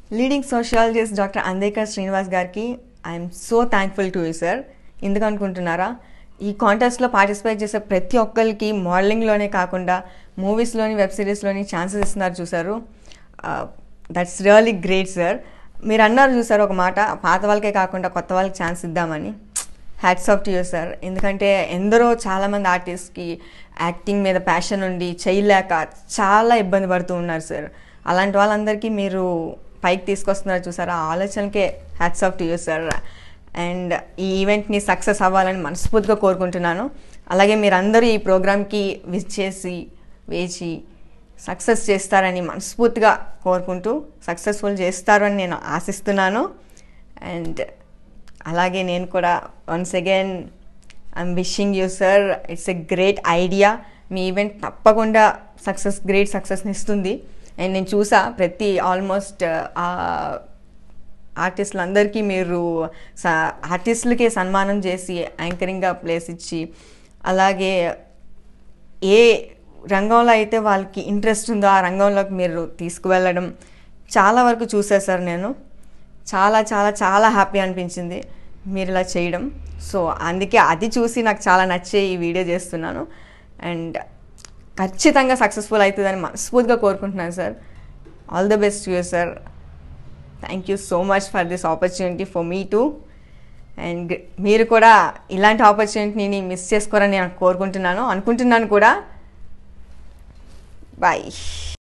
leading sociologist doctor Andekar Srinivas గారికి I'm so thankful to you sir ఎందుకు అనుకుంటున్నారా ఈ కాంటెస్ట్లో పార్టిసిపేట్ చేసే ప్రతి ఒక్కరికి మోడలింగ్లోనే కాకుండా మూవీస్లోని వెబ్ సిరీస్లోని ఛాన్సెస్ ఇస్తున్నారు చూసారు దట్స్ రియలీ గ్రేట్ సార్ మీరు అన్నారు చూసారు ఒక మాట పాత వాళ్ళకే కాకుండా కొత్త వాళ్ళకి ఛాన్స్ ఇద్దామని hats off to you sir ఎందుకంటే ఎందరో చాలామంది ఆర్టిస్ట్కి యాక్టింగ్ మీద ప్యాషన్ ఉండి చేయలేక చాలా ఇబ్బంది పడుతూ ఉన్నారు సార్ అలాంటి వాళ్ళందరికీ మీరు పైకి తీసుకొస్తున్నారు చూసారా ఆ ఆలోచనకే hats off to you sir and ఈ ఈవెంట్ని సక్సెస్ అవ్వాలని మనస్ఫూర్తిగా కోరుకుంటున్నాను అలాగే మీరందరూ ఈ ప్రోగ్రామ్కి విజ్ చేసి వేచి సక్సెస్ చేస్తారని మనస్ఫూర్తిగా కోరుకుంటూ సక్సెస్ఫుల్ చేస్తారు అని నేను ఆశిస్తున్నాను అండ్ అలాగే నేను కూడా once again I'm wishing you sir it's a great idea మీ ఈవెంట్ తప్పకుండా సక్సెస్ గ్రేట్ సక్సెస్ని ఇస్తుంది అండ్ నేను చూసా ప్రతి ఆల్మోస్ట్ ఆర్టిస్టులందరికీ మీరు స ఆర్టిస్టులకే సన్మానం చేసి యాంకరింగ్గా ప్లేస్ ఇచ్చి అలాగే ఏ రంగంలో అయితే వాళ్ళకి ఇంట్రెస్ట్ ఉందో ఆ రంగంలోకి మీరు తీసుకువెళ్ళడం చాలా వరకు చూసా సార్ నేను చాలా చాలా చాలా హ్యాపీ అనిపించింది మీరు ఇలా చేయడం సో అందుకే అది చూసి నాకు చాలా నచ్చే ఈ వీడియో చేస్తున్నాను అండ్ ఖచ్చితంగా సక్సెస్ఫుల్ అవుతుందని మనస్ఫూర్తిగా కోరుకుంటున్నాను sir all the best you sir thank you so much for this opportunity for me to and మీరు కూడా ఇలాంటి ఆపర్చునిటీని మిస్ చేసుకోరని నేను కోరుకుంటున్నాను అనుకుంటున్నాను కూడా బాయ్